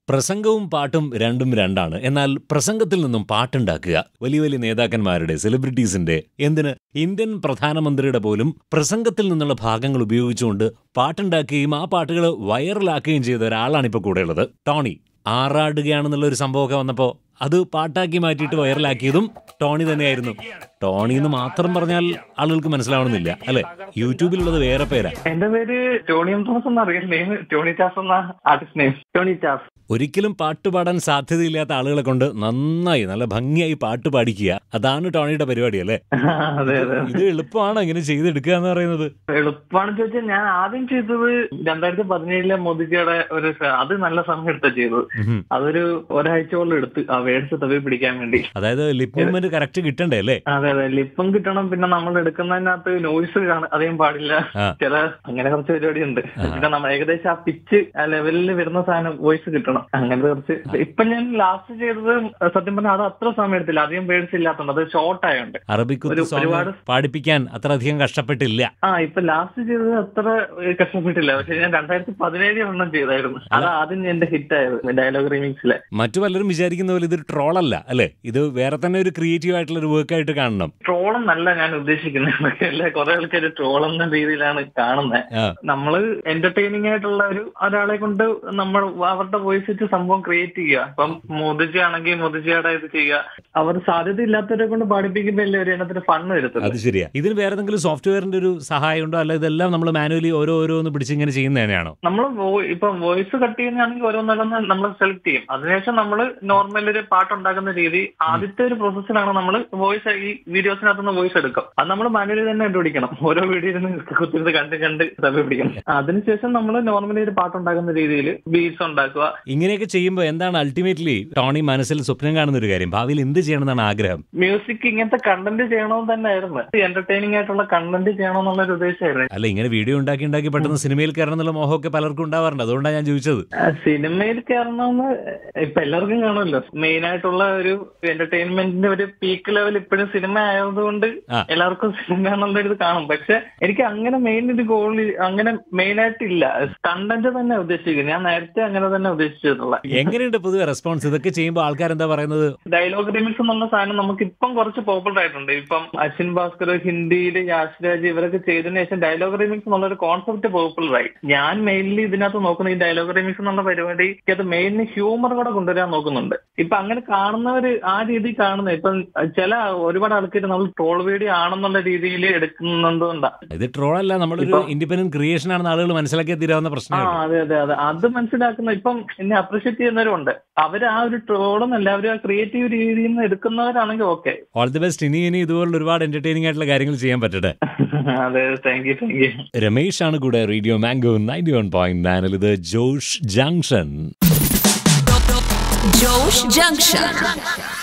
പ്രസംഗവും പാട്ടും രണ്ടും രണ്ടാണ് എന്നാൽ പ്രസംഗത്തിൽ നിന്നും പാട്ടുണ്ടാക്കുക വലിയ വലിയ നേതാക്കന്മാരുടെ സെലിബ്രിറ്റീസിന്റെ എന്തിന് ഇന്ത്യൻ പ്രധാനമന്ത്രിയുടെ പോലും പ്രസംഗത്തിൽ നിന്നുള്ള ഭാഗങ്ങൾ ഉപയോഗിച്ചുകൊണ്ട് പാട്ടുണ്ടാക്കുകയും ആ പാട്ടുകൾ വൈറലാക്കുകയും ചെയ്ത ഒരാളാണ് ഇപ്പോൾ കൂടെയുള്ളത് ടോണി ആറാടുകയാണെന്നുള്ള ഒരു സംഭവമൊക്കെ വന്നപ്പോൾ അത് പാട്ടാക്കി മാറ്റിയിട്ട് വൈറലാക്കിയതും ടോണി തന്നെയായിരുന്നു ടോണി എന്ന് മാത്രം പറഞ്ഞാൽ ആളുകൾക്ക് മനസ്സിലാവണമെന്നില്ല അല്ലെ യൂട്യൂബിലുള്ളത് വേറെ പേരാ എന്റെ പേര് ടോണി എം തോമസ് എന്ന റിയൽ നെയിം ടോണി ചാസ് എന്ന ആർട്ടിസ്റ്റ് നെയിം ടോണി ചാസ് ഒരിക്കലും പാട്ട് പാടാൻ സാധ്യതയില്ലാത്ത ആളുകളെ കൊണ്ട് നന്നായി നല്ല ഭംഗിയായി പാട്ട് പാടിക്കുക അതാണ് ടോണിയുടെ പരിപാടി അല്ലേ അതെ അതെ ഇത് എളുപ്പമാണ് ഇങ്ങനെ ചെയ്തെടുക്കുക എന്ന് പറയുന്നത് എളുപ്പമാണെന്ന് ചോദിച്ചാൽ ഞാൻ ആദ്യം ചെയ്തത് രണ്ടായിരത്തി പതിനേഴിലെ മോദിജിയുടെ ഒരു സ- അത് നല്ല സമയം എടുത്ത ചെയ്തത് ഉഹും. അതൊരു ഒരാഴ്ചയോളം എടുത്ത് ആ വേർഡ്സ് തവി പിടിക്കാൻ വേണ്ടി അതായത് ലിപ് മൂവ്മെന്റ് കറക്റ്റ് കിട്ടണ്ടേ അല്ലേ അതെ അതെ ലിപ്പും കിട്ടണം പിന്നെ നമ്മൾ എടുക്കുന്നതിനകത്ത് നോയ്സ് അധികം പാടില്ല ആ. ചില അങ്ങനെ കുറച്ച് പരിപാടി ഉണ്ട് പിന്നെ നമ്മൾ ഏകദേശം ആ പിച്ച് ആ ലെവലിൽ വരുന്ന സാധനം വോയിസ് കിട്ടണം അങ്ങനെ കുറച്ച് ഇപ്പൊ ഞാൻ ലാസ്റ്റ് ചെയ്തത് സത്യം പറഞ്ഞാൽ അത് അത്ര സമയം എടുത്തില്ല അധികം വേർഡ്സ് ഇല്ലാത്തതുകൊണ്ട് അത് ഷോർട്ട് ആയോണ്ട് അറബിക് ഒരു- സോങ് ഒരുപാട് പാടിപ്പിക്കാൻ അത്ര അധികം കഷ്ടപ്പെട്ടില്ല ആ ഇപ്പൊ ലാസ്റ്റ് ചെയ്തത് അത്ര ഏഹ്, കഷ്ടപ്പെട്ടില്ല പക്ഷെ ഞാൻ രണ്ടായിരത്തി പതിനേഴ് ഒരെണ്ണം ചെയ്തായിരുന്നു അത് ആദ്യം എന്റെ ഹിറ്റ് ആയിരുന്നു ഡയലോഗ് റീമിക്സിലെ മറ്റു പലരും വിചാരിക്കുന്ന പോലെ ഇതൊരു ട്രോളല്ല അല്ലേ ഇത് വേറെ തന്നെ ഒരു ക്രിയേറ്റീവ് ആയിട്ടുള്ള ഒരു വർക്ക് ആയിട്ട് കാണണം ട്രോളെന്നല്ല ഞാൻ ഉദ്ദേശിക്കുന്നത് അല്ലെ കുറെ ആൾക്കാർ ട്രോൾ എന്ന രീതിയിലാണ് കാണുന്നത് ആ. നമ്മള് എന്റർടൈനിങ് ആയിട്ടുള്ള ഒരു ഒരാളെ കൊണ്ട് നമ്മൾ അവരുടെ വോയിസ് വെച്ച് സംഭവം ക്രിയേറ്റ് ചെയ്യുക ഇപ്പം മോദിജി ആണെങ്കിൽ മോദിജിയുടെ ഇത് ചെയ്യുക അവർ സാധ്യത ഇല്ലാത്തവരെ കൊണ്ട് പാടിപ്പിക്കുമ്പോൾ അല്ലേ ഒരു എണ്ണത്തിന് ഫണ്ണ് വരുത്തുന്നത് അത് ശരിയാ ഇതിന് വേറെ എന്തെങ്കിലും സോഫ്റ്റ്വെയറിന്റെ ഒരു സഹായം ഉണ്ടോ അല്ല ഇതെല്ലാം നമ്മൾ മാനുവലി ഓരോ ഓരോന്ന് പിടിച്ച് ഇങ്ങനെ ചെയ്യുന്നത് തന്നെയാണോ നമ്മൾ ഇപ്പൊ വോയിസ് കട്ട് ചെയ്യുന്നതാണെങ്കിൽ ഓരോന്നോരോന്ന് നമ്മൾ സെലക്ട് ചെയ്യും അതിനുശേഷം നമ്മൾ നോർമൽ ഒരു പാട്ടുണ്ടാക്കുന്ന രീതി ആദ്യത്തെ ഒരു പ്രോസസ്സിലാണ് നമ്മൾ വോയിസ് ഈ വീഡിയോസിനകത്തുനിന്ന് വോയിസ് എടുക്കും അത് നമ്മൾ മാനുവലി തന്നെ കണ്ടുപിടിക്കണം ഓരോ വീഡിയോ കുത്തിരുന്ന് കണ്ട് കണ്ട് തപ്പി പിടിക്കണം അതിനുശേഷം നമ്മൾ നോർമലി ഒരു പാട്ടുണ്ടാക്കുന്ന രീതിയിൽ ബീറ്റ്സ് ഉണ്ടാക്കുക ഇങ്ങനെയൊക്കെ ചെയ്യുമ്പോൾ എന്താണ് അൾട്ടിമേറ്റ്ലി ടോണി മനസ്സിൽ സ്വപ്നം കാണുന്ന ഒരു കാര്യം ഭാവിയിൽ എന്ത് ചെയ്യണമെന്നാണ് ആഗ്രഹം മ്യൂസിക് ഇങ്ങനത്തെ കണ്ടന്റ് ചെയ്യണമെന്ന് തന്നെ ആയിരുന്നു എന്റർടൈനിങ് ആയിട്ടുള്ള കണ്ടന്റ് ചെയ്യണമെന്നുള്ള ഒരു ഉദ്ദേശമായിരുന്നു അല്ല ഇങ്ങനെ വീഡിയോ ഉണ്ടാക്കി ഉണ്ടാക്കി പെട്ടെന്ന് സിനിമയിൽ കയറണം എന്നുള്ള മോഹമൊക്കെ പലർക്കും ഉണ്ടാവാറുണ്ട് അതുകൊണ്ടാണ് ഞാൻ ചോദിച്ചത് ആ, സിനിമയിൽ കയറണമെന്ന് ഇപ്പൊ എല്ലാവർക്കും കാണുമല്ലോ മെയിൻ ആയിട്ടുള്ള ഒരു എന്റർടൈൻമെന്റിന്റെ ഒരു പീക്ക് ലെവൽ ഇപ്പോഴും സിനിമ ആയതുകൊണ്ട് ആ. എല്ലാവർക്കും സിനിമ എന്നുള്ള ഇത് കാണും പക്ഷെ എനിക്ക് അങ്ങനെ മെയിൻ ഒരു ഗോൾ അങ്ങനെ മെയിൻ ആയിട്ടില്ല കണ്ടന്റ് തന്നെ ഉദ്ദേശിക്കുന്നത് ഞാൻ നേരത്തെ അങ്ങനെ തന്നെ ഉദ്ദേശിച്ചിട്ടുള്ള എങ്ങനെയുണ്ട് പൊതുവെ റെസ്പോൺസ് ഇതൊക്കെ ചെയ്യുമ്പോൾ ആൾക്കാർ എന്താ പറയുന്നത് ഡയലോഗ് റിമിക്സ് എന്നുള്ള സാധനം നമുക്ക് ഇപ്പം കുറച്ച് പോപ്പുലർ ആയിട്ടുണ്ട് ഇപ്പം അശ്വിൻ ഭാസ്കർ ഹിന്ദിയിൽ യാഷ്രാജ് ഇവരൊക്കെ ചെയ്തതിനു ശേഷം ഡയലോഗ് റിമിക്സ് എന്നുള്ള ഒരു കോൺസെപ്റ്റ് പോപ്പുലർ ആയി ഞാൻ മെയിൻലി ഇതിനകത്ത് നോക്കുന്ന ഈ ഡയലോഗ് റിമിക്സ് എന്നുള്ള പരിപാടിക്ക് അത് മെയിൻലി ഹ്യൂമർ കൂടെ കൊണ്ടുവരാൻ നോക്കുന്നുണ്ട് ഇപ്പൊ അങ്ങനെ കാണുന്നവര് ആ രീതി കാണുന്നത് ഇപ്പം ചില ഒരുപാട് ആൾക്കാർ നമ്മൾ ട്രോൾ വീഡിയോ ആണെന്നുള്ള രീതിയിൽ എടുക്കുന്നതുകൊണ്ടാ ഇത് ട്രോളല്ല നമ്മളൊരു ഇപ്പൊ- ഇൻഡിപെൻഡന്റ് ക്രിയേഷൻ ആണെന്ന് ആളുകൾ മനസ്സിലാക്കിയ തീരാവുന്ന ആ പ്രശ്നമാണ് അതെ അതെ അതെ അത് മനസ്സിലാക്കുന്ന ഇപ്പം എന്നെ അപ്രീഷിയേറ്റ് ചെയ്യുന്നവരുണ്ട് അവര് ആ ഒരു ട്രോളെന്നല്ല അവര് ആ ക്രിയേറ്റീവ് രീതിയിൽ നിന്ന് എടുക്കുന്നവരാണെങ്കിൽ ഓക്കെ ഓൾ ദി ബെസ്റ്റ് ഇനി ഇനി ഇതുപോലുള്ള ഒരുപാട് എന്റർടൈനിങ് ആയിട്ടുള്ള കാര്യങ്ങൾ ചെയ്യാൻ പറ്റട്ടെ അതെ thank you thank you Ramesh ആണ് കൂടെ radio mango ninety one point നയനിൽ ഇത് ജോഷ് ജംഗ്ഷൻ Josh Junction.